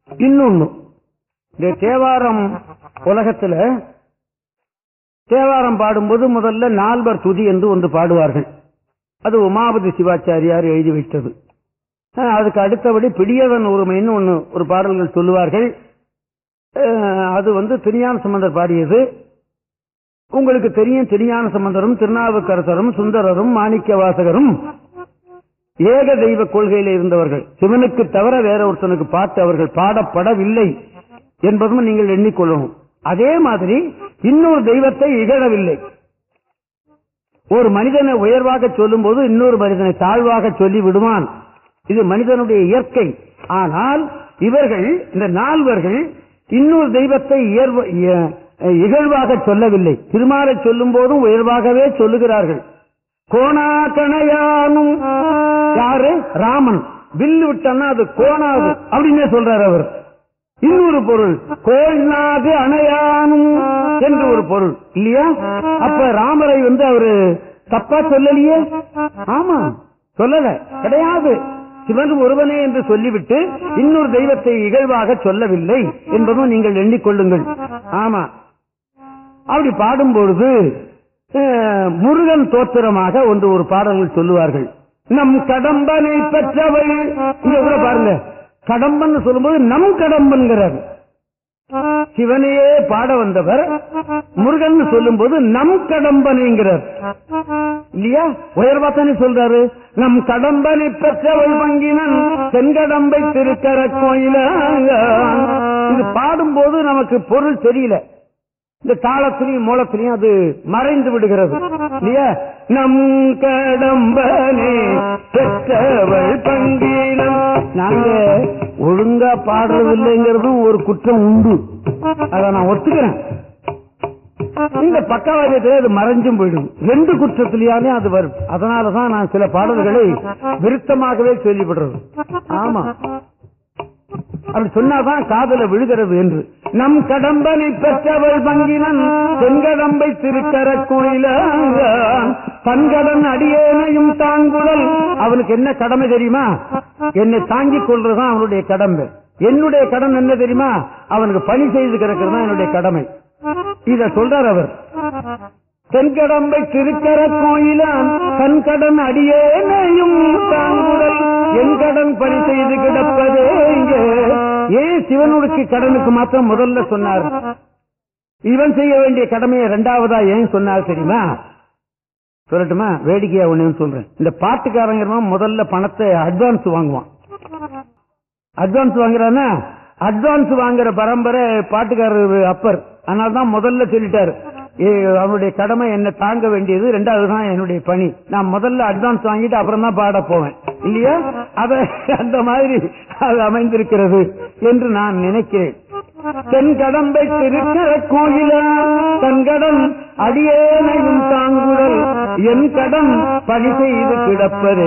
இன்னொன்னு இந்த தேவாரம் உலகத்துல தேவாரம் பாடும்போது முதல்ல நால்வர் துதி என்று ஒன்று பாடுவார்கள் அது உமாபதி சிவாச்சாரியார் எழுதி வைத்தது அஹ், அதுக்கு அடுத்தபடி பிடியவன் உரிமைன்னு ஒன்னு ஒரு பாடல்கள் சொல்லுவார்கள் அஹ், அது வந்து திருஞான சம்பந்தர் பாடியது உங்களுக்கு தெரியும் திருஞான சம்பந்தரும் திருநாவுக்கரசரும் சுந்தரரும் மாணிக்க வாசகரும் ஏக தெய்வ கொள்கையில இருந்தவர்கள் சிவனுக்கு தவிர வேற ஒருத்தனுக்கு பார்த்து அவர்கள் பாடப்படவில்லை என்பதும் நீங்கள் எண்ணிக்கொள்ளணும் அதே மாதிரி இன்னொரு தெய்வத்தை இகழவில்லை ஒரு மனிதனை உயர்வாக சொல்லும் போது இன்னொரு மனிதனை தாழ்வாக சொல்லி விடுவான் இது மனிதனுடைய இயற்கை ஆனால் இவர்கள் இந்த நால்வர்கள் இன்னொரு தெய்வத்தை இயர்வ- இய- இகழ்வாக சொல்லவில்லை திருமாலை சொல்லும் போதும் உயர்வாகவே சொல்லுகிறார்கள் கோணா கணையானும் யாரு ராமன் வில்லு விட்டான்னா அது கோணாது அப்படின்னே சொல்றார் அவர் இன்னொரு பொருள் கோள்நாது அணையானும் என்று ஒரு பொருள் இல்லையா அப்ப ராமரை வந்து அவரு தப்பா சொல்லலையே ஆமா சொல்லல கிடையாது சிவன் ஒருவனே என்று சொல்லிவிட்டு இன்னொரு தெய்வத்தை இகழ்வாக சொல்லவில்லை என்பதும் நீங்கள் எண்ணிக்கொள்ளுங்கள் ஆமா அப்படி பாடும்பொழுது அஹ், முருகன் தோத்திரமாக ஒன்று ஒரு பாடல்கள் சொல்லுவார்கள் நம் கடம்பனை பெற்றவள் இங்க கூட பாருங்க கடம்பன் சொல்லும்போது நம் கடம்பன்கிறார் சிவனையே பாட வந்தவர் முருகன் சொல்லும்போது நம் கடம்பனைங்கிறார் இல்லையா உயர்வா தானே சொல்றாரு நம் கடம்பனை பெற்றவள் பங்கினன் தென்கடம்பை திருக்கர கோயில இது பாடும்போது நமக்கு பொருள் தெரியல இந்த தாளத்திலையும் மூலத்திலையும் அது மறைந்து விடுகிறது இல்லையா நம் கடம்பனே பெற்றவள் பங்கீனம் நாங்க ஒழுங்கா பாடுறதில்லைங்கிறதும் ஒரு குற்றம் உண்டு அதை நான் ஒத்துக்கிறேன் இந்த பக்கவாதியத்திலே அது மறைஞ்சும் போயிடும் ரெண்டு குற்றத்திலேயாமே அது வரும் அதனாலதான் நான் சில பாடல்களை விருத்தமாகவே சொல்லிவிடுறது ஆமா அப்படி சொன்னாதான் காதல விழுகிறது என்று நம் கடம்பனை பெற்றவள் பங்கினன் தென்கடம்பை திருக்கர குயில தன்கடன் அடியேனையும் தாங்குதல் அவனுக்கு என்ன கடமை தெரியுமா என்னை தாங்கிக் கொள்றதுதான் அவனுடைய கடமை என்னுடைய கடன் என்ன தெரியுமா அவனுக்கு பணி செய்து கிடக்கிறது தான் என்னுடைய கடமை இத சொல்றார் அவர் தென்கடம்பை திருக்கர கோயிலான் தன் கடன் அடியேனையும் தாங்குதல் என் கடன் பணி செய்து கிடப்பதே இங்கே ஏன் சிவனுக்கு கடனுக்கு மாத்திரம் முதல்ல சொன்னார் இவன் செய்ய வேண்டிய கடமையை இரண்டாவதா ஏன் சொன்னார் தெரியுமா சொல்லட்டுமா வேடிக்கையா ஒண்ணு சொல்றேன் இந்த பாட்டுக்காரங்க முதல்ல பணத்தை அட்வான்ஸ் வாங்குவான் அட்வான்ஸ் வாங்குறானா அட்வான்ஸ் வாங்குற பரம்பரை பாட்டுக்காரர் அப்பர் அதனாலதான் முதல்ல சொல்லிட்டாரு ஏ, அவனுடைய கடமை என்ன தாங்க வேண்டியது ரெண்டாவது தான் என்னுடைய பணி நான் முதல்ல அட்வான்ஸ் வாங்கிட்டு அப்புறம் தான் பாட போவேன் இல்லையா அத அந்த மாதிரி அது அமைந்திருக்கிறது என்று நான் நினைக்கிறேன் தென் கடம்பை திருக்கிற கோயிலா தன் கடன் அடியேனையும் தாங்குதல் என் கடன் பணி செய்து கிடப்பதே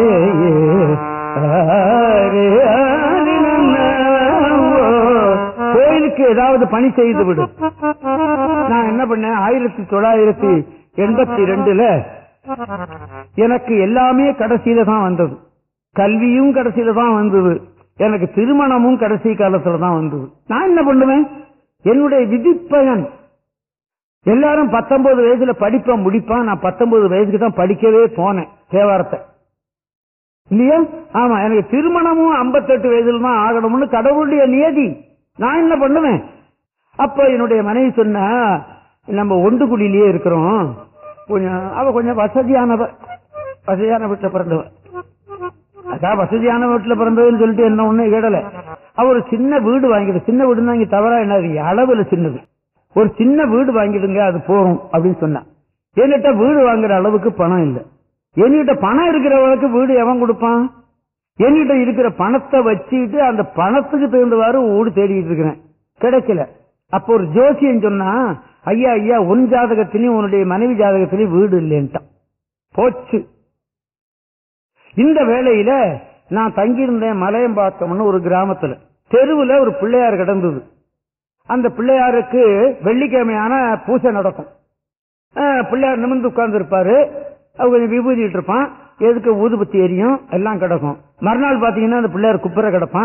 ஆரே, ஆரே, நன்னா, ஓ. கோயிலுக்கு ஏதாவது பணி செய்து விடும் நான் என்ன பண்ணேன் ஆயிரத்தி தொள்ளாயிரத்தி எண்பத்தி ரெண்டுல எனக்கு எல்லாமே கடைசியில தான் வந்தது கல்வியும் கடைசியில தான் வந்தது எனக்கு திருமணமும் கடைசி காலத்துல தான் வந்தது நான் என்ன பண்ணுவேன் என்னுடைய விதிப்பயன் எல்லாரும் பத்தொன்பது வயசுல படிப்ப முடிப்பான் நான் பத்தொன்பது வயசுக்கு தான் படிக்கவே போனேன் தேவாரத்தை இல்லையா ஆமா எனக்கு திருமணமும் 58 வயசுல தான் ஆகணும்னு கடவுளுடைய நியதி நான் என்ன பண்ணுவேன் அப்ப என்னுடைய மனைவி சொன்னா நம்ம ஒன்று குடியிலேயே இருக்கிறோம் கொஞ்சம் அவ கொஞ்சம் வசதியானவ வசதியான வீட்டுல பிறந்தவ அதான் வசதியான வீட்டுல பிறந்ததுன்னு சொல்லிட்டு என்ன ஒண்ணு கேடல அவ ஒரு சின்ன வீடு வாங்கிடு சின்ன வீடுன்னா இங்க தவறா என்ன அளவுல சின்னது ஒரு சின்ன வீடு வாங்கிடுங்க அது போகும் அப்படின்னு சொன்னா என்கிட்ட வீடு வாங்குற அளவுக்கு பணம் இல்ல என்கிட்ட பணம் இருக்கிறவனுக்கு வீடு எவன் கொடுப்பான் என்கிட்ட இருக்கிற பணத்தை வச்சுக்கிட்டு அந்த பணத்துக்கு தகுந்தவாறு வீடு தேடிட்டு இருக்கிறேன் கிடைக்கல அப்போ ஒரு ஜோசியன் சொன்னா ஐயா ஐயா உன் ஜாதகத்திலையும் உன்னுடைய மனைவி ஜாதகத்திலையும் வீடு இல்லைன்ட்டான் போச்சு இந்த வேளையில நான் தங்கியிருந்தேன் மலையம்பாக்கம்னு ஒரு கிராமத்துல தெருவுல ஒரு பிள்ளையார் கிடந்தது அந்த பிள்ளையாருக்கு வெள்ளிக்கிழமையான பூஜை நடக்கும் அஹ், பிள்ளையார் நிமிர்ந்து உட்கார்ந்து இருப்பாரு அவர் கொஞ்சம் விபூதிட்டு இருப்பான் எதுக்கு ஊதுபத்தி எரியும் எல்லாம் கிடக்கும் மறுநாள் பாத்தீங்கன்னா அந்த பிள்ளையார் குப்புற கிடப்பான்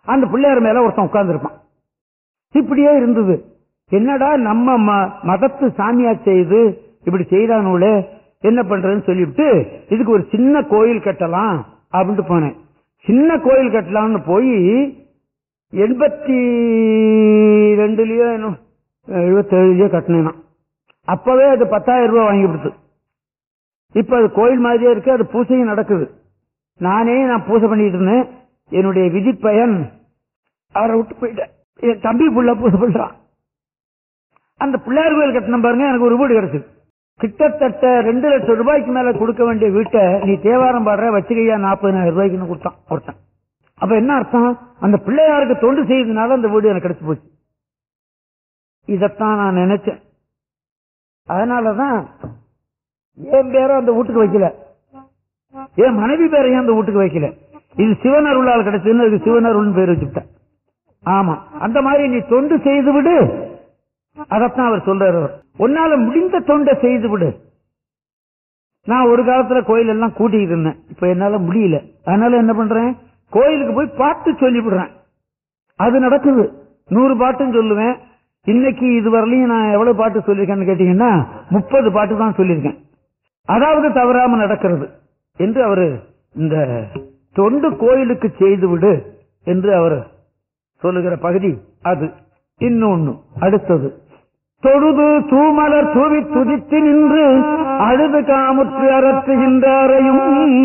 அந்த பிள்ளையார் மேல ஒருத்தன் உட்கார்ந்துருப்பான் இப்படியே இருந்தது என்னடா நம்ம ம- மதத்து சாமியா செய்து இப்படி செய்யறானுங்களே என்ன பண்றதுன்னு சொல்லிவிட்டு இதுக்கு ஒரு சின்ன கோயில் கட்டலாம் அப்படின்ட்டு போனேன் சின்ன கோயில் கட்டலாம்னு போய் எண்பத்தி ரெண்டுலயோ எழுபத்தி ஏழுலயோ கட்டினேன் நான். அப்பவே அது பத்தாயிரம் ரூபாய் வாங்கி கொடுத்து இப்ப அது கோயில் மாதிரியே இருக்கு அது பூஜையும் நடக்குது நானே நான் பூஜை பண்ணிட்டு இருந்தேன் என்னுடைய விதி பயன் அவரை விட்டு போயிட்டேன் என் தம்பி புள்ள பூஜை பண்றான் அந்த பிள்ளையார் கோயில் கட்டணம் பாருங்க எனக்கு ஒரு வீடு கிடைச்சது கிட்டத்தட்ட ரெண்டு லட்சம் ரூபாய்க்கு மேல கொடுக்க வேண்டிய வீட்டை நீ தேவாரம் பாடுற வச்சுக்கையா நாற்பதாயிரம் ரூபாய்க்குன்னு கொடுத்தான் ஒருத்தன் அப்ப என்ன அர்த்தம் அந்த பிள்ளையாருக்கு தொண்டு செய்ததுனால அந்த வீடு எனக்கு கிடைச்சு போச்சு இதத்தான் நான் நினைச்சேன் அதனாலதான் என் பேரை அந்த வீட்டுக்கு வைக்கல என் மனைவி பேரையும் அந்த வீட்டுக்கு வைக்கல இது சிவன் அருளால் கிடைச்சதுன்னு அதுக்கு சிவன் அருள்னு பேர் வச்சுட்டேன் ஆமா அந்த மாதிரி நீ தொண்டு செய்து விடு அதத்தான் அவர் சொல்றாரு அவர். உன்னால முடிந்த தொண்டை செய்து விடு நான் ஒரு காலத்துல கோயில் எல்லாம் கூட்டிட்டு இருந்தேன் இப்ப என்னால முடியல அதனால என்ன பண்றேன் கோயிலுக்கு போய் பாட்டு சொல்லி விடுறேன் அது நடக்குது நூறு பாட்டும் சொல்லுவேன் இன்னைக்கு இதுவரையிலையும் நான் எவ்வளவு பாட்டு சொல்லியிருக்கேன்னு கேட்டீங்கன்னா முப்பது பாட்டு தான் சொல்லியிருக்கேன் அதாவது தவறாம நடக்கிறது என்று அவர் இந்த தொண்டு கோயிலுக்கு செய்து விடு என்று அவர் சொல்லுகிற பகுதி அது இன்னொன்னு அடுத்தது தொழுது தூமலர் தூவி துதித்து நின்று அழுது காமுற்று அரற்றுகின்றாரையும்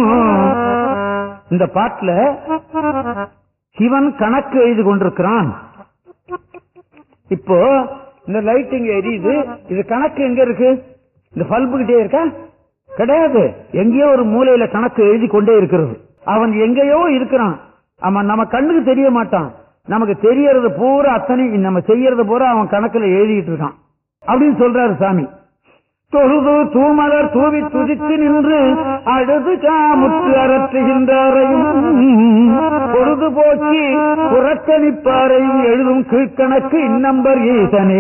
இந்த பாட்டுல சிவன் கணக்கு எழுதி கொண்டிருக்கிறான் இப்போ இந்த லைட் இங்க எரியுது இது கணக்கு எங்க இருக்கு இந்த பல்பு கிட்டே இருக்கா கிடையாது எங்கேயோ ஒரு மூலையில கணக்கு எழுதி கொண்டே இருக்கிறது அவன் எங்கேயோ இருக்கிறான் அவன் நம்ம கண்ணுக்கு தெரிய மாட்டான் நமக்கு தெரியறது பூரா அத்தனை நம்ம செய்யறது பூரா அவன் கணக்குல எழுதிட்டு இருக்கான் அப்படின்னு சொல்றாரு சாமி தொழுது தூமலர் தூவி துதித்து நின்று அழுது காமுற்று அரற்றுகின்றாரையும் பொழுதுபோக்கி புறக்கணிப்பாரையும் எழுதும் கீழ்கணக்கு இந்நம்பர் ஈசனே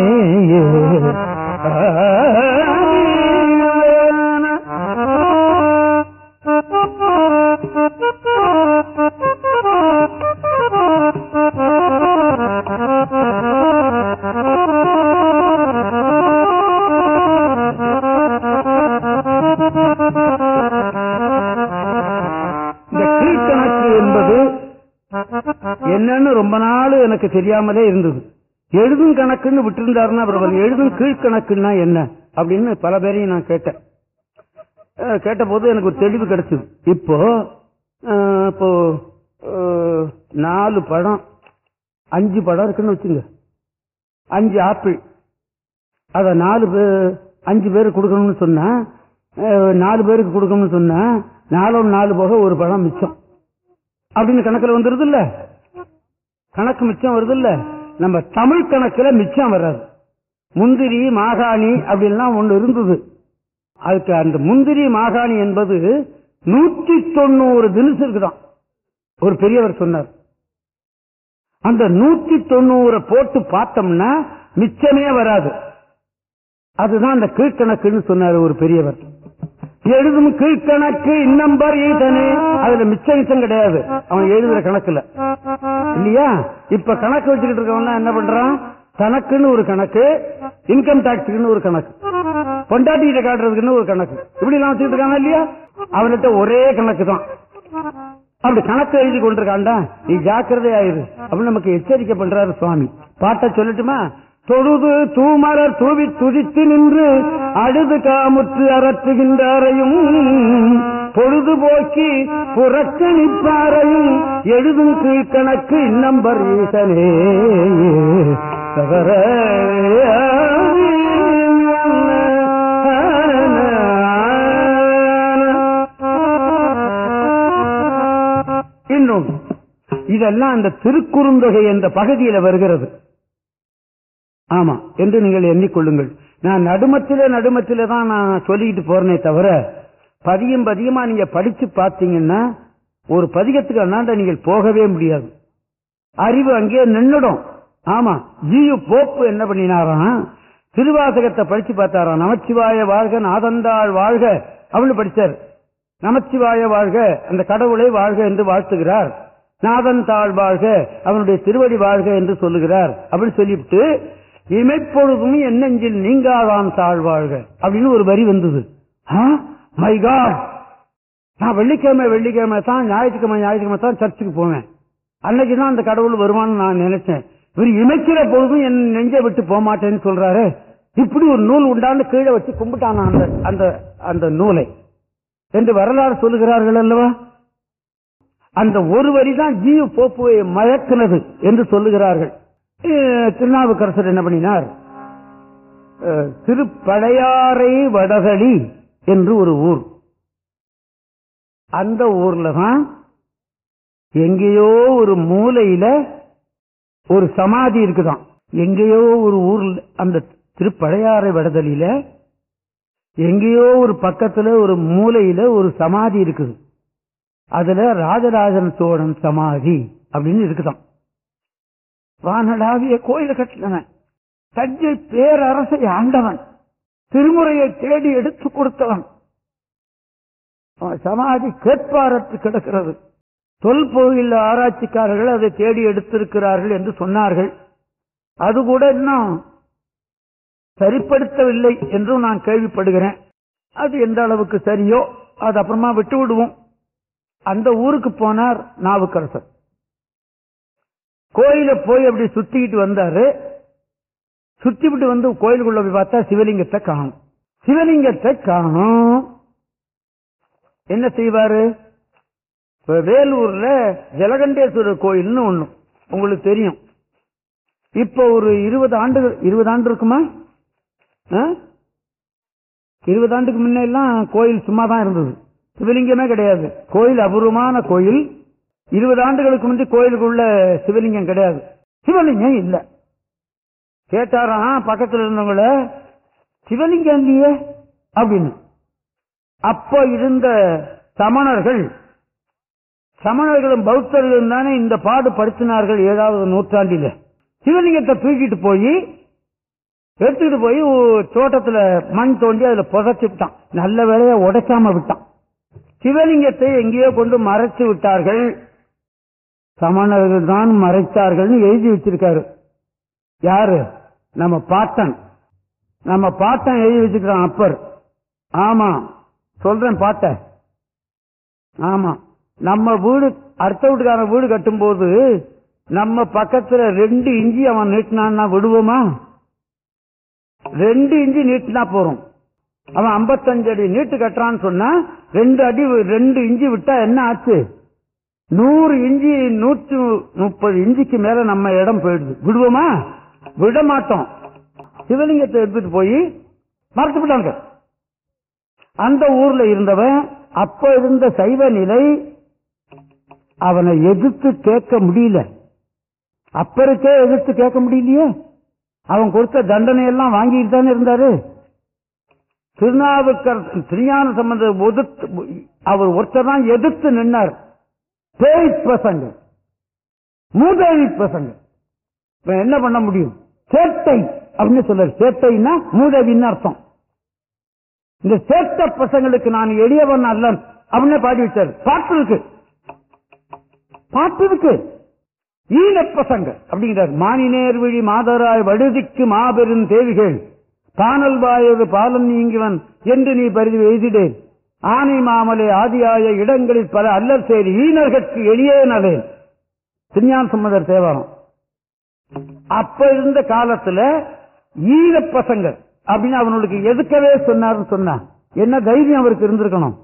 இந்த கீழ்கணக்கு என்பது என்னன்னு ரொம்ப நாள் எனக்கு தெரியாமலே இருந்தது எழுதும் கணக்குன்னு விட்டிருந்தாருன்னா அப்புறம் எழுதும் கீழ்கணக்குன்னா என்ன அப்படின்னு பல பேரையும் நான் கேட்டேன் அஹ் கேட்டபோது எனக்கு ஒரு தெளிவு கிடைச்சது இப்போ அஹ், இப்போ அஹ், நாலு பழம் அஞ்சு பழம் இருக்குன்னு வச்சுங்க அஞ்சு ஆப்பிள் அத நாலு பேர் அஞ்சு பேருக்கு கொடுக்கணும்னு சொன்னா அஹ், நாலு பேருக்கு கொடுக்கணும்னு சொன்னா நாலோட நாலு போக ஒரு பழம் மிச்சம் அப்படின்னு கணக்குல வந்துருது இல்ல கணக்கு மிச்சம் வருது இல்ல நம்ம தமிழ் கணக்குல மிச்சம் வராது முந்திரி மாகாணி அப்படின்லாம் ஒண்ணு இருந்தது அதுக்கு அந்த முந்திரி மாகாணி என்பது நூற்றி தொண்ணூறு தினசு இருக்குதான் ஒரு பெரியவர் சொன்னார் அந்த நூற்றி தொண்ணூறை போட்டு பார்த்தோம்னா மிச்சமே வராது அதுதான் அந்த கீழ்கணக்குன்னு சொன்னார் ஒரு பெரியவர் எழுதும் கீழ்கணக்கு இன்னம்பர் ஈசனே அதுல மிச்ச மிச்சம் கிடையாது அவன் எழுதுற கணக்குல இல்லையா இப்ப கணக்கு வச்சுக்கிட்டு இருக்கவன் என்ன பண்றான் தனக்குன்னு ஒரு கணக்கு இன்கம் டாக்ஸுக்குன்னு ஒரு கணக்கு பொண்டாட்டிகிட்ட காட்டுறதுக்குன்னு ஒரு கணக்கு இப்படி எல்லாம் வச்சுக்கிட்டு இருக்காங்க இல்லையா அவன்கிட்ட ஒரே கணக்கு தான் அப்படி கணக்கு எழுதி கொண்டிருக்காண்டா நீ ஜாக்கிரதை ஆயிரு அப்படின்னு நமக்கு எச்சரிக்கை பண்றாரு சுவாமி பாட்ட சொல்லட்டுமா தொழுது தூமலர் தூவி துதித்து நின்று அழுது காமுற்று அரற்றுகின்றாரையும் பொழுதுபோக்கி புறக்கணிப்பாரையும் எழுதும் கீழ்கணக்கு இன்னம்பர் ஈசனே தவற இன்னும் இதெல்லாம் அந்த திருக்குறுந்தொகை என்ற பகுதியில வருகிறது ஆமா என்று நீங்கள் எண்ணிக்கொள்ளுங்கள் நான் நடுமத்திலே நடுமத்திலே தான் நான் சொல்லிக்கிட்டு போறேனே தவிர பதியம் பதியமா நீங்க படிச்சு பார்த்தீங்கன்னா ஒரு பதிகத்துக்கு அண்ணாண்ட நீங்கள் போகவே முடியாது அறிவு அங்கே நின்னுடும் ஆமா ஜியு போப்பு என்ன பண்ணினாராம் திருவாசகத்தை படிச்சு பார்த்தாராம் நமச்சிவாய வாழ்க நாதந்தாள் வாழ்க அப்படின்னு படிச்சார் நமச்சிவாய வாழ்க அந்த கடவுளை வாழ்க என்று வாழ்த்துகிறார் நாதன் தாழ் வாழ்க அவனுடைய திருவடி வாழ்க என்று சொல்லுகிறார் அப்படின்னு சொல்லிவிட்டு இமைப்பொழுதும் என் நெஞ்சில் நீங்காதான் தாழ் வாழ்க அப்படின்னு ஒரு வரி வந்தது மை காட் நான் வெள்ளிக்கிழமை வெள்ளிக்கிழமை தான் ஞாயிற்றுக்கிழமை ஞாயிற்றுக்கிழமை தான் சர்ச்சுக்கு போவேன் அன்னைக்கு தான் அந்த கடவுள் வருவான்னு நான் நினைச்சேன் இவர் இமைக்கிற பொழுதும் என் நெஞ்சை விட்டு போக மாட்டேன்னு சொல்றாரு இப்படி ஒரு நூல் உண்டான்னு கீழே வச்சு கும்பிட்டான் அந்த அந்த அந்த நூலை என்று வரலாறு சொல்லுகிறார்கள் அல்லவா அந்த ஒரு வரி தான் ஜீவ போப்புவை மயக்குனது என்று சொல்லுகிறார்கள் அஹ் திருநாவுக்கரசர் என்ன பண்ணினார் அஹ் திருப்பழையாறை வடகழி என்று ஒரு ஊர் அந்த ஊர்ல தான் எங்கேயோ ஒரு மூலையில ஒரு சமாதி இருக்குதாம் எங்கேயோ ஒரு ஊர்ல அந்த திருப்பழையாறை வடதலியில எங்கேயோ ஒரு பக்கத்துல ஒரு மூலையில ஒரு சமாதி இருக்குது அதுல ராஜராஜன் சோழன் சமாதி அப்படின்னு இருக்குதாம் வானடாவிய கோயில கட்டினவன் தஞ்சை பேரரசை ஆண்டவன் திருமுறையை தேடி எடுத்து கொடுத்தவன் அவன் சமாதி கேட்பாரத்து கிடக்கிறது தொல்போயில் ஆராய்ச்சிக்காரர்கள் அதை தேடி எடுத்திருக்கிறார்கள் என்று சொன்னார்கள் அது கூட இன்னும் சரிப்படுத்தவில்லை என்றும் நான் கேள்விப்படுகிறேன் அது எந்த அளவுக்கு சரியோ அது அப்புறமா விட்டு விடுவோம் அந்த ஊருக்கு போனார் நாவுக்கரசர் கோயில போய் அப்படி சுத்திக்கிட்டு வந்தாரு சுத்திவிட்டு வந்து கோயிலுக்குள்ள போய் பார்த்தா சிவலிங்கத்தை காணும் சிவலிங்கத்தை காணும் என்ன செய்வாரு இப்ப வேலூர்ல ஜலகண்டேஸ்வரர் கோயில்னு ஒண்ணு உங்களுக்கு தெரியும் இப்ப ஒரு இருபது ஆண்டு இருபது ஆண்டு இருக்குமா ஆ? இருபது ஆண்டுக்கு முன்ன எல்லாம் கோயில் சும்மா தான் இருந்தது சிவலிங்கமே கிடையாது கோயில் அபூர்வமான கோயில் இருபது ஆண்டுகளுக்கு முந்தி கோயிலுக்குள்ள சிவலிங்கம் கிடையாது சிவலிங்கம் இல்ல கேட்டாராம் பக்கத்துல இருந்தவங்கள சிவலிங்கம் இல்லையே அப்படின்னு அப்போ இருந்த சமணர்கள் சமணர்களும் பௌத்தர்களும் தானே இந்த பாடு படுத்தினார்கள் ஏழாவது நூற்றாண்டில சிவலிங்கத்தை தூக்கிட்டு போய் எடுத்துக்கிட்டு போய் ஒரு தோட்டத்துல மண் தோண்டி அதுல புதைச்சு விட்டான் நல்ல வேலையை உடைக்காம விட்டான் சிவலிங்கத்தை எங்கேயோ கொண்டு மறைச்சு விட்டார்கள் சமணர்கள் தான் மறைத்தார்கள்னு எழுதி வச்சிருக்காரு யாரு நம்ம பாட்டன் நம்ம பாட்டன் எழுதி வச்சிருக்கான் அப்பர் ஆமா சொல்றேன் பாட்ட ஆமா நம்ம வீடு அடுத்த வீட்டுக்காரன் வீடு கட்டும்போது நம்ம பக்கத்துல ரெண்டு இஞ்சி அவன் நீட்டினான்னா விடுவோமா ரெண்டு இஞ்சி நீட்டினா போறோம் அவன் 55 அடி நீட்டு கட்டுறான்னு சொன்னா ரெண்டு அடி ரெண்டு இஞ்சி விட்டா என்ன ஆச்சு நூறு இஞ்சி நூற்று முப்பது இஞ்சிக்கு மேல நம்ம இடம் போயிடுது விடுவோமா விட மாட்டோம் சிவலிங்கத்தை எடுத்துட்டு போய் மறைச்சு விட்டாங்க அந்த ஊர்ல இருந்தவன் அப்ப இருந்த சைவ நிலை அவனை எதிர்த்து கேட்க முடியல அப்பருக்கே எதிர்த்து கேட்க முடியலையே அவன் கொடுத்த தண்டனை எல்லாம் வாங்கிட்டு தானே இருந்தாரு திருநாவுக்கரசு திருஞான சம்பந்த ஒதுத்து அவர் ஒருத்தர் தான் எதிர்த்து நின்னார் பேய் பசங்க மூதேவி பசங்க இவன் என்ன பண்ண முடியும் சேட்டை அப்படின்னு சொல்றாரு சேட்டைன்னா மூதேவின்னு அர்த்தம் இந்த சேட்ட பசங்களுக்கு நான் எளியவன் அல்லன் அப்படின்னு பாடி வச்சாரு பாட்டு இருக்கு பாட்டு இருக்கு ஈன பசங்க அப்படிங்கிறார் மானினேர் விழி மாதராய் வடுதிக்கு மாபெரும் தேவிகள் பானல் வாயது பாலன் நீங்கிவன் என்று நீ பரிதி எய்திடேன் ஆனை மாமலை ஆதியாய இடங்களில் பல அல்லல் சேரி ஈனர்கட்கு எளியே நலேன் திருஞான சம்பந்தர் தேவாரம் அப்ப இருந்த காலத்துல ஈர பசங்க அப்படின்னு அவனுக்கு எதுக்கவே சொன்னார்னு சொன்னா என்ன தைரியம் அவருக்கு இருந்திருக்கணும்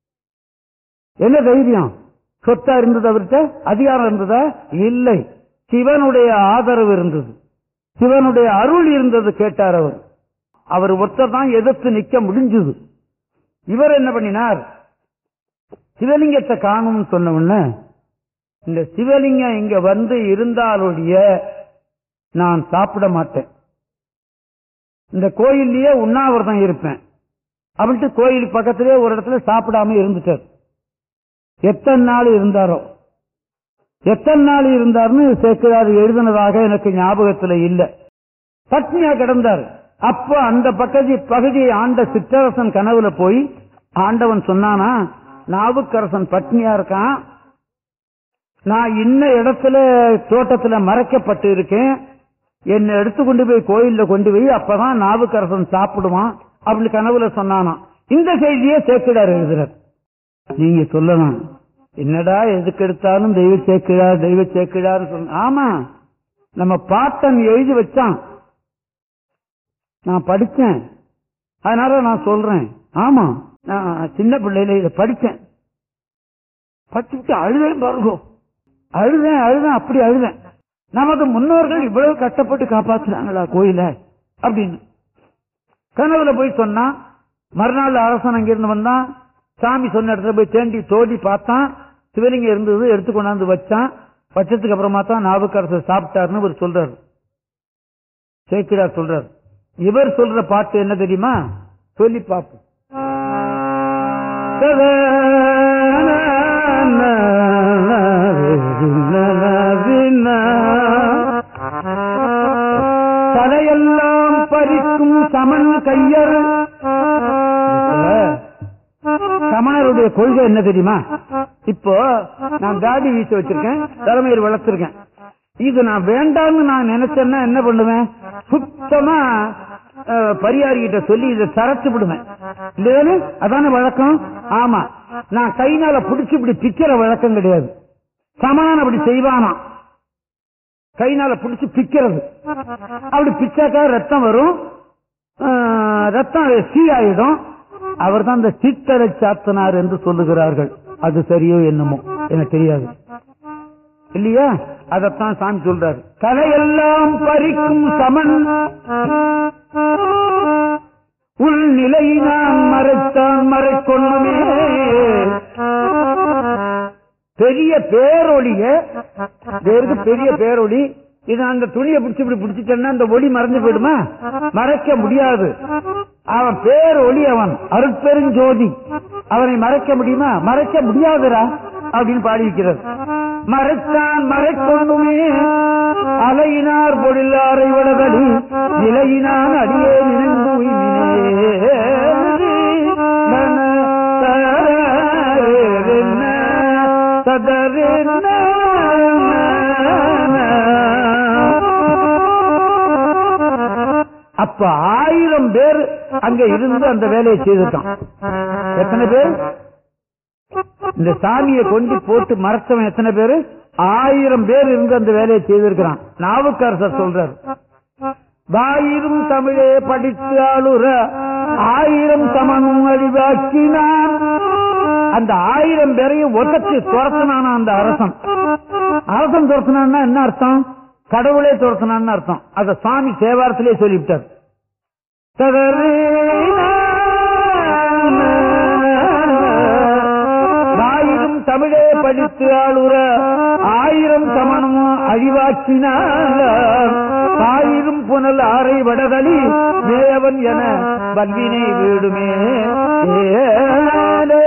என்ன தைரியம் சொத்தா இருந்தது அவர்கிட்ட அதிகாரம் இருந்ததா இல்லை சிவனுடைய ஆதரவு இருந்தது சிவனுடைய அருள் இருந்தது கேட்டார் அவர் அவர் ஒருத்தர் தான் எதிர்த்து நிக்க முடிஞ்சது இவர் என்ன பண்ணினார் சிவலிங்கத்தை காணும்னு சொன்ன உடனே இந்த சிவலிங்கம் இங்க வந்து இருந்தாலுடைய நான் சாப்பிட மாட்டேன் இந்த கோயில்லயே உண்ணாவிரதம் இருப்பேன் அப்படின்ட்டு கோயில் பக்கத்திலே ஒரு இடத்துல சாப்பிடாம இருந்துட்டார் எத்தனை நாள் இருந்தாரோ எத்தனை நாள் இருந்தார்னு சேர்க்கிறார் எழுதினதாக எனக்கு ஞாபகத்துல இல்ல பட்னியா கிடந்தார் அப்ப அந்த பக்கத்து பகுதியை ஆண்ட சிற்றரசன் கனவுல போய் ஆண்டவன் சொன்னானா நாவுக்கரசன் பட்னியா இருக்கான் நான் இன்ன இடத்துல தோட்டத்துல மறைக்கப்பட்டு இருக்கேன் என்னை எடுத்து கொண்டு போய் கோயில்ல கொண்டு போய் அப்பதான் நாவுக்கரசன் சாப்பிடுவான் அப்படின்னு கனவுல சொன்னானாம் இந்த செய்தியே சேக்கிடார் எழுதுறார் நீங்க சொல்லலாம் என்னடா எதுக்கு எடுத்தாலும் தெய்வ சேக்கிழார் தெய்வ சேக்கிழார் சொன்ன ஆமா நம்ம பாட்டன் எழுதி வச்சான் நான் படிச்சேன் அதனால நான் சொல்றேன் ஆமா நான் சின்ன பிள்ளையில இதை படிச்சேன் படிச்சுட்டு அழுதேன் பாருங்க அழுதேன் அழுதேன் அப்படி அழுதேன் நமது முன்னோர்கள் இவ்வளவு கஷ்டப்பட்டு காப்பாத்துறாங்களா கோயில அப்படின்னு கனவுல போய் சொன்னா மறுநாள் அரசன் அங்கிருந்து வந்தான் சாமி சொன்ன இடத்துல போய் தேண்டி தோண்டி பார்த்தான் சிவலிங்கம் இருந்தது எடுத்து கொண்டாந்து வச்சான் வச்சதுக்கு அப்புறமா தான் நாவுக்கரசர் சாப்பிட்டாருன்னு இவர் சொல்றாரு சேக்கிடார் சொல்றாரு இவர் சொல்ற பாட்டு என்ன தெரியுமா சொல்லி பார்ப்போம் தலையெல்லாம் பறிக்கும் சமன் கையர் சமணருடைய கொள்கை என்ன தெரியுமா இப்போ நான் தாடி வீசி வச்சிருக்கேன் தலைமையில் வளர்த்திருக்கேன் இது நான் வேண்டாம்னு நான் நினைச்சேன்னா என்ன பண்ணுவேன் சுத்தமா அஹ், பரியாரிகிட்ட சொல்லி இதை சரத்து விடுவேன் இல்லையானு அதானே வழக்கம் ஆமா நான் கைனால பிடிச்சு இப்படி பிக்கிற வழக்கம் கிடையாது சமணன் அப்படி செய்வானா கைனால பிடிச்சு பிக்கிறது அப்படி பிச்சாக்கா ரத்தம் வரும் ஆஹ், ரத்தம் சீ ஆயிடும் அவர் தான் இந்த சித்தரை சாத்தனார் என்று சொல்லுகிறார்கள் அது சரியோ என்னமோ எனக்கு தெரியாது இல்லையா அதத்தான் சாமி சொல்றாரு கலையெல்லாம் பறிக்கும் சமன் உள் நிலை நான் மறைத்தான் மறைக்கொள்ளுமே பெரிய பேரொளிய வேறு பெரிய பேரொளி இது அந்த துணியை பிடிச்சு இப்படி பிடிச்சிட்டேன்னா அந்த ஒளி மறைஞ்சு போயிடுமா மறைக்க முடியாது அவன் பேர் ஒளி அவன் அருட்பெருஞ்சோதி அவனை மறைக்க முடியுமா மறைக்க முடியாதுடா அப்படின்னு பாடி வைக்கிறது மறைத்தான் மறைக்கொண்டுமே அலையினார் பொழிலாரை வடதடி நிலையினான் அடியே நினைந்து உய்மினே. நன தரரென்ன ததரென்ன அப்ப ஆயிரம் பேர் அங்க இருந்து அந்த வேலையை செய்துட்டான் எத்தனை பேர் இந்த சாமியை கொண்டு போட்டு மறைச்சவன் எத்தனை பேரு ஆயிரம் பேர் இருந்து அந்த வேலையை செய்திருக்கிறான் நாவுக்கரசர் சொல்றார் வாயிரும் தமிழே படித்து ஆளுற ஆயிரம் சமனும் அழிவாக்கினான் அந்த ஆயிரம் பேரையும் ஒத்தச்சு துரத்தினான அந்த அரசன் அரசன் துரத்தினான்னா என்ன அர்த்தம் கடவுளே துரத்தினான்னு அர்த்தம் அத சாமி தேவாரத்திலே சொல்லிவிட்டார் ஆயிரம் தமிழே படித்து ஆளுற ஆயிரம் சமணம் அழிவாக்கினார் ஆயிரம் புனல் ஆரை வடதளி மேயவன் என வல்வினை வீடுமே ஏலே.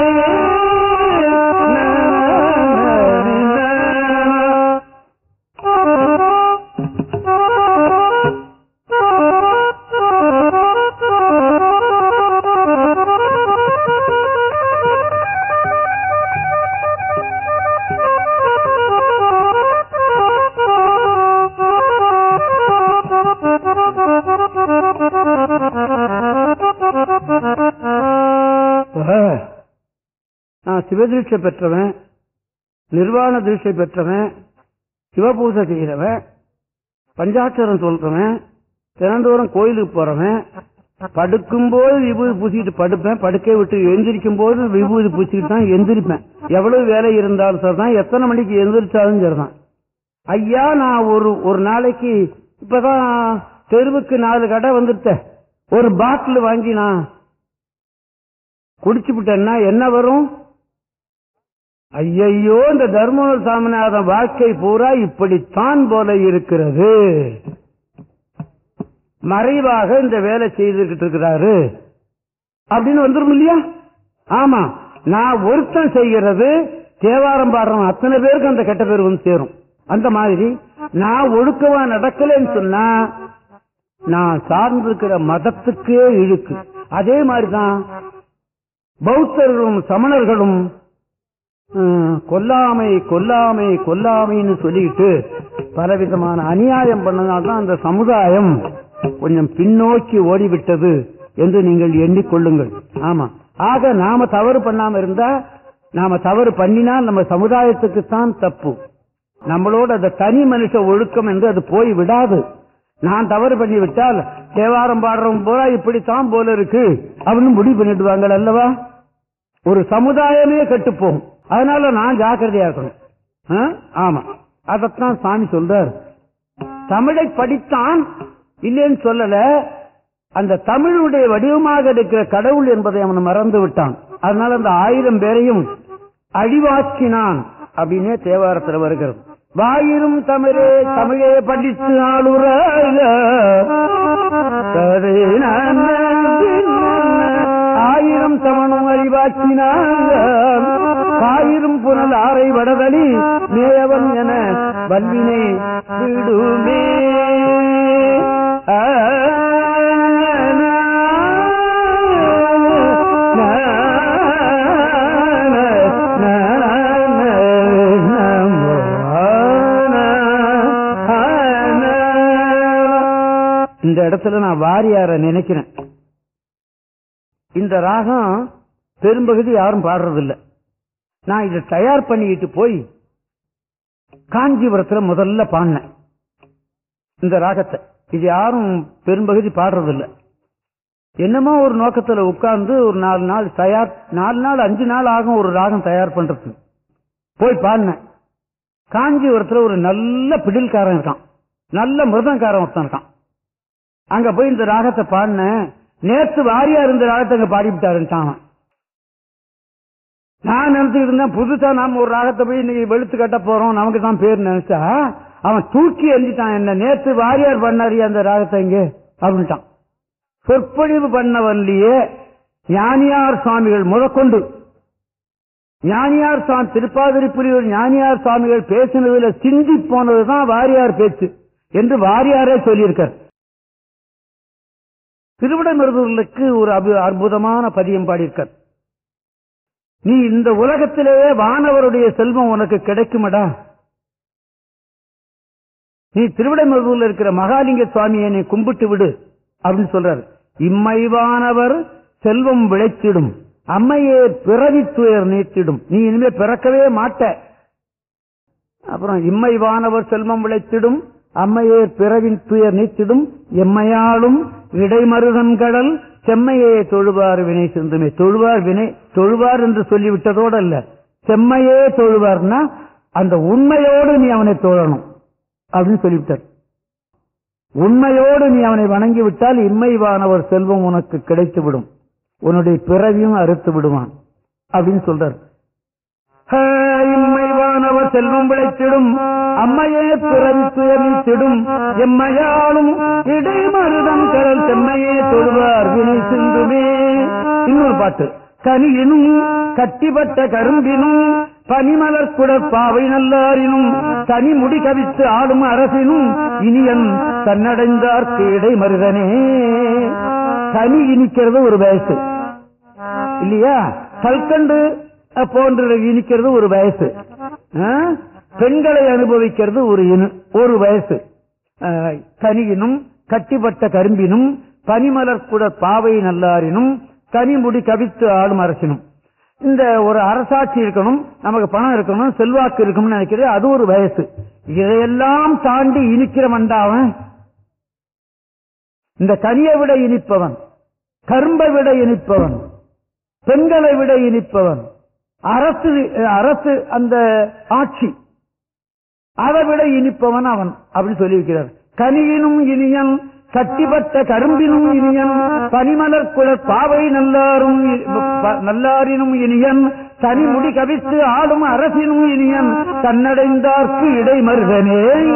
இப்ப நான் சிவதீட்சை பெற்றவன் நிர்வாண தீட்சை பெற்றவன் சிவபூசை செய்கிறவன் பஞ்சாட்சரம் சொல்றவன் தினந்தோறும் கோயிலுக்கு போறவன் படுக்கும்போது விபூதி பூசிக்கிட்டு படுப்பேன் படுக்கை விட்டு எந்திரிக்கும் போது விபூதி பூசிக்கிட்டு தான் எந்திரிப்பேன் எவ்வளவு வேலை இருந்தாலும் சரிதான் எத்தனை மணிக்கு எந்திரிச்சாலும் சரிதான் ஐயா நான் ஒரு ஒரு நாளைக்கு இப்பதான் தெருவுக்கு நாலு கடை வந்துட்டேன் ஒரு பாட்டில் வாங்கி நான் குடிச்சு விட்டேன்னா என்ன வரும் ஐயையோ இந்த தர்மபுர சாமிநாதன் வாழ்க்கை பூரா இப்படித்தான் போல இருக்கிறது மறைவாக இந்த வேலை செய்துகிட்டு இருக்கிறாரு அப்படின்னு வந்துரும் இல்லையா ஆமா நான் ஒருத்தன் செய்கிறது தேவாரம் பாடுறவன் அத்தனை பேருக்கு அந்த கெட்ட பேர் வந்து சேரும் அந்த மாதிரி நான் ஒழுக்கமா நடக்கலைன்னு சொன்னா நான் சார்ந்திருக்கிற மதத்துக்கே இழுக்கு அதே மாதிரிதான் பௌத்தர்களும் சமணர்களும் அஹ், கொல்லாமை கொல்லாமை கொல்லாமைன்னு சொல்லிட்டு பலவிதமான அநியாயம் பண்ணனால்தான் அந்த சமுதாயம் கொஞ்சம் பின்னோக்கி ஓடிவிட்டது என்று நீங்கள் எண்ணிக்கொள்ளுங்கள் ஆமா ஆக நாம தவறு பண்ணாம இருந்தா நாம தவறு பண்ணினால் நம்ம சமுதாயத்துக்குத்தான் தப்பு நம்மளோட அந்த தனி மனுஷ ஒழுக்கம் என்று அது போய் விடாது நான் தவறு பண்ணி விட்டால் தேவாரம் பாடுறவங்க போல இப்படித்தான் போல இருக்கு அப்படின்னு முடிவு பண்ணிடுவாங்க அல்லவா ஒரு சமுதாயமே கெட்டுப்போம் அதனால நான் ஜாக்கிரதையா இருக்கணும் ஆ? ஆமா அதத்தான் சாமி சொல்றார் தமிழை படித்தான் இல்லைன்னு சொல்லல அந்த தமிழுடைய வடிவமாக இருக்கிற கடவுள் என்பதை அவன் மறந்து விட்டான் அதனால அந்த ஆயிரம் பேரையும் அழிவாக்கினான் அப்படின்னே தேவாரத்தில் வருகிறது வாயிரும் தமிழே தமிழே படித்து ஆளுற ஆயிரம் தமனும் அறிவாக்கினான் ஆயிரம் புனல் ஆரை வடதளி மேயவன் என வல்வினை விடுமே ஆ, நா, நா, நா, நா, நா, நமோ, நா, நா. இந்த இடத்துல நான் வாரியார நினைக்கிறேன் இந்த ராகம் பெரும்பகுதி யாரும் பாடுறதில்ல நான் இதை தயார் பண்ணிக்கிட்டு போய் காஞ்சிபுரத்துல முதல்ல பாடினேன் இந்த ராகத்தை இது யாரும் பெரும்பகுதி பாடுறதில்ல என்னமோ ஒரு நோக்கத்துல உட்கார்ந்து ஒரு நாலு நாள் தயார் நாலு நாள் அஞ்சு நாள் ஆகும் ஒரு ராகம் தயார் பண்றது போய் பாடினேன் காஞ்சிபுரத்துல ஒரு நல்ல பிடில்காரன் இருக்கான் நல்ல மிருதங்காரன் ஒருத்தன் இருக்கான் அங்க போய் இந்த ராகத்தை பாடினேன் நேத்து வாரியா இருந்த ராகத்தை அங்க பாடிவிட்டாருன்ட்டான் அவன். நான் நினைச்சுக்கிட்டு இருந்தேன் புதுசா நாம ஒரு ராகத்தை போய் இன்னைக்கு வெளுத்து கட்ட போறோம் நமக்கு தான் பேர் நினைச்சா அவன் தூக்கி எறிஞ்சிட்டான் என்ன நேத்து வாரியார் பண்ணாரியா அந்த ராகத்தை இங்க அப்படின்ட்டான் சொற்பொழிவு பண்ணவன்லயே ஞானியார் சுவாமிகள் முதற்கொண்டு ஞானியார் சுவாமி திருப்பாதிரிப்புரியூர் ஞானியார் சுவாமிகள் பேசினதுல சிந்தி போனதுதான் வாரியார் பேச்சு என்று வாரியாரே சொல்லியிருக்கார் திருவிடமருதூர்களுக்கு ஒரு அபு- அற்புதமான பதியம் பாடியிருக்கார் நீ இந்த உலகத்திலேயே வானவருடைய செல்வம் உனக்கு கிடைக்குமடா நீ திருவிடைமருதூர்ல இருக்கிற மகாலிங்க சுவாமியை நீ கும்பிட்டு விடு அப்படின்னு சொல்றாரு இம்மைவானவர் செல்வம் விளைத்திடும் அம்மையே பிறவி துயர் நீத்திடும் நீ இனிமே பிறக்கவே மாட்ட அப்புறம் இம்மைவானவர் செல்வம் விளைத்திடும் அம்மையே பிறவின் துயர் நீத்திடும் எம்மையாளும் இடைமருதன் கடல் செம்மையே தொழுவார் வினை சிந்துமே தொழுவார் வினை தொழுவார் என்று சொல்லிவிட்டதோடு அல்ல செம்மையே தொழுவார்னா அந்த உண்மையோடு நீ அவனை தொழணும் அப்படின்னு சொல்லிவிட்டார் உண்மையோடு நீ அவனை வணங்கி விட்டால் இம்மைவானவர் செல்வம் உனக்கு கிடைத்துவிடும் உன்னுடைய பிறவியும் அறுத்து விடுவான் அப்படின்னு சொல்றார் ஹே, இம்மைவானவர் செல்வம் விளைத்திடும் அம்மையே பிறவி துயரித்திடும் எம்மையாலும் இடைமருதம் கடல் செம்மையே தொழுவார் வினை சிந்துமே இன்னொரு பாட்டு கனியினும் கட்டிப்பட்ட கரும்பினும் பனிமலர் குடற்பாவை நல்லாரினும் தனி முடி கவித்து ஆடும் அரசினும் இனியன் தன்னடைந்தார்க்கு இடைமருதனே கனி இனிக்கிறது ஒரு வயசு இல்லையா கல்கண்டு அஹ், போன்ற இனிக்கிறது ஒரு வயசு அஹ், பெண்களை அனுபவிக்கிறது ஒரு இனு- ஒரு வயசு அஹ், கனியினும் கட்டிப்பட்ட கரும்பினும் பனிமலர் கூட பாவை நல்லாரினும் கனிமுடி கவித்து ஆடும் அரசினும் இந்த ஒரு அரசாட்சி இருக்கணும் நமக்கு பணம் இருக்கணும் செல்வாக்கு இருக்கணும்னு நினைக்கிறது அது ஒரு வயசு இதையெல்லாம் தாண்டி இனிக்கிற மண்டாவன் இந்த கனியை விட இனிப்பவன் கரும்பை விட இனிப்பவன் பெண்களை விட இனிப்பவன் அரசு அரசு அந்த ஆட்சி அதை விட இனிப்பவன் அவன் அப்படின்னு சொல்லியிருக்கிறார் கனியினும் இனியன் கட்டிப்பட்ட கரும்பினும் இனியன் பனிமலர் குலர் பாவை நல்லாரும் இ- ப- நல்லாரினும் இனியன் தனிமுடி கவித்து ஆளும் அரசினும் இனியன் தன்னடைந்தார்க்கு இடைமருகனே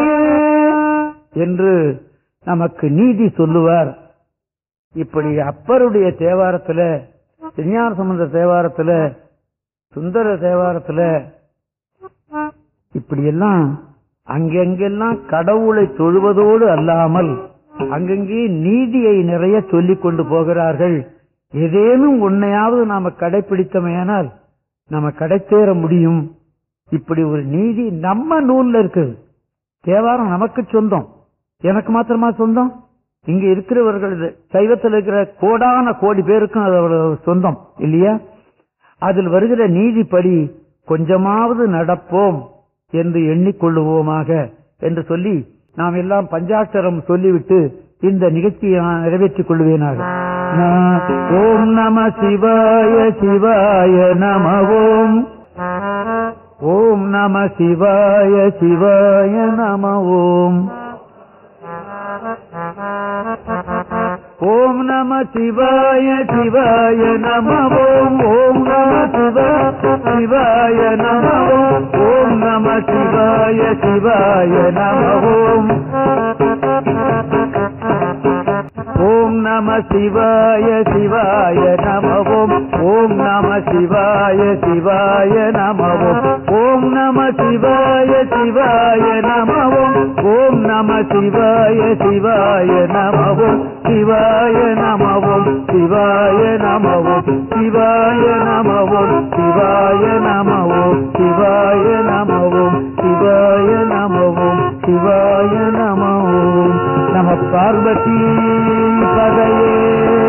என்று நமக்கு நீதி சொல்லுவார் இப்படி அப்பருடைய தேவாரத்துல திருஞான சம்பந்த தேவாரத்துல சுந்தர தேவாரத்துல இப்படி எல்லாம் அங்கெங்கெல்லாம் கடவுளை தொழுவதோடு அல்லாமல் அங்கங்கே நீதியை நிறைய சொல்லிக் கொண்டு போகிறார்கள் ஏதேனும் உன்னையாவது நாம கடைபிடித்தமையானால் நம்ம கடைத்தேற முடியும் இப்படி ஒரு நீதி நம்ம நூல்ல இருக்குது தேவாரம் நமக்கு சொந்தம் எனக்கு மாத்திரமா சொந்தம் இங்க இருக்கிறவர்கள் இது, சைவத்தில் இருக்கிற கோடான கோடி பேருக்கும் அது அவ்வளவு சொந்தம் இல்லையா அதில் வருகிற நீதிப்படி கொஞ்சமாவது நடப்போம் என்று எண்ணிக்கொள்ளுவோமாக என்று சொல்லி நாம் எல்லாம் பஞ்சாட்சரம் சொல்லிவிட்டு இந்த நிகழ்ச்சியை நான் நிறைவேற்றிக் கொள்வேனாக நா- ஓம் நம சிவாய சிவாய நம ஓம் ஓம் நம சிவாய சிவாய நம ஓம் ஓம் நம சிவாய சிவாய நம ஓம் ஓம் நம சிவாய சிவாய நம ஓம் ஓம் நம சிவாய சிவாய நம ஓம் ஓம் நம சிவாய சிவாய நம ஓம் ஓம் நம சிவாய சிவாய நம ஓம் ஓம் நம சிவாய சிவாய நம ஓம் ஓம் நம சிவாய சிவாய நம ஓம் சிவாய நம ஓம் சிவாய நம ஓம் சிவாய நம ஓம் சிவாய நம ஓம் சிவாய நம ஓம் சிவாய நம ஓம் சிவாய நம ஓம் நம பார்வதி பதையே